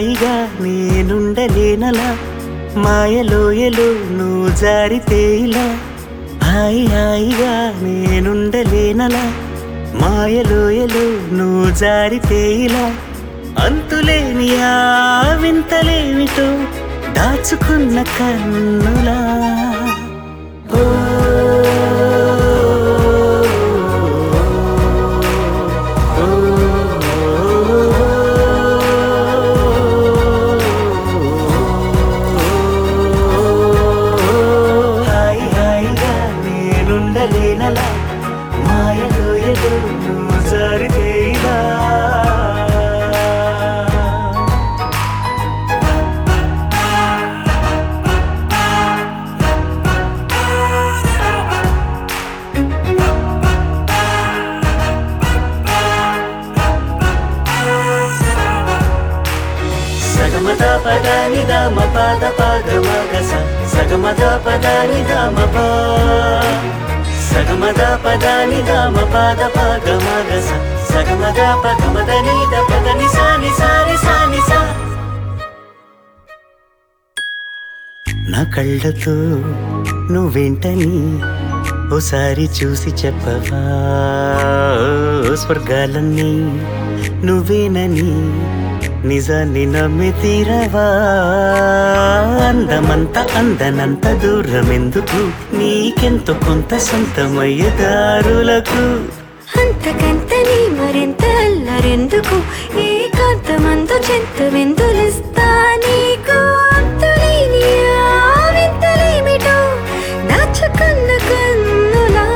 హాయిగా నేనుండలేనలా మాయలోయలు నువ్వు జారితే ఇలా హాయి హాయిగా నేనుండలేనలా మాయలోయలు నువ్వు జారితే ఇలా అంతులేని ఆ వింతలేమిటో దాచుకున్న కన్నులా ఓ హాయి హాయిగా నేనుండలేనలా మాయలో ఏదో నువ్వు జారితే ఇలా సగమద పదాని దామ పాద పాద మగస సగమద పదాని దామ పా సగమద పదాని దామ పాద పాద మగస సగమద పగమద నీద పదని సాని సాని సాని సా నా కళ్ళతో నువ్వేంటని ఓసారి చూసి చెప్పవా ఓ స్వర్గాలన్నీ నువ్వేనని నిజాన్ని నమ్మి తీరవా అందమంత అందనంత దూరం ఎందుకు నీకెంతో కొంత సొంతమయ్యే దారులకు అంతకంతని మరింత అల్లరెందుకు ఏకాంతమందు చెంత వెందులిస్తా నీకు అంతులేని ఆ వింతలేమిటో దాచుకున్న కన్నులా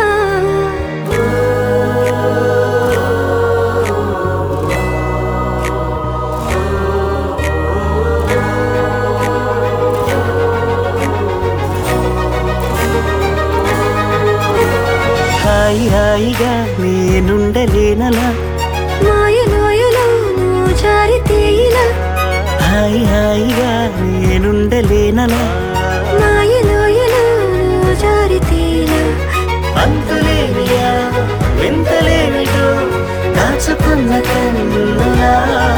హాయి హాయిగా నేనుండలేనలా మాయలోయలో నువ్వు జారితే ఇలా హాయి హాయిగా నేనుండలేనలా మాయలోయలో నువ్వు జారితే ఇలా అంతులేనియా వింతలేమిటో దాచుకున్న కన్నులా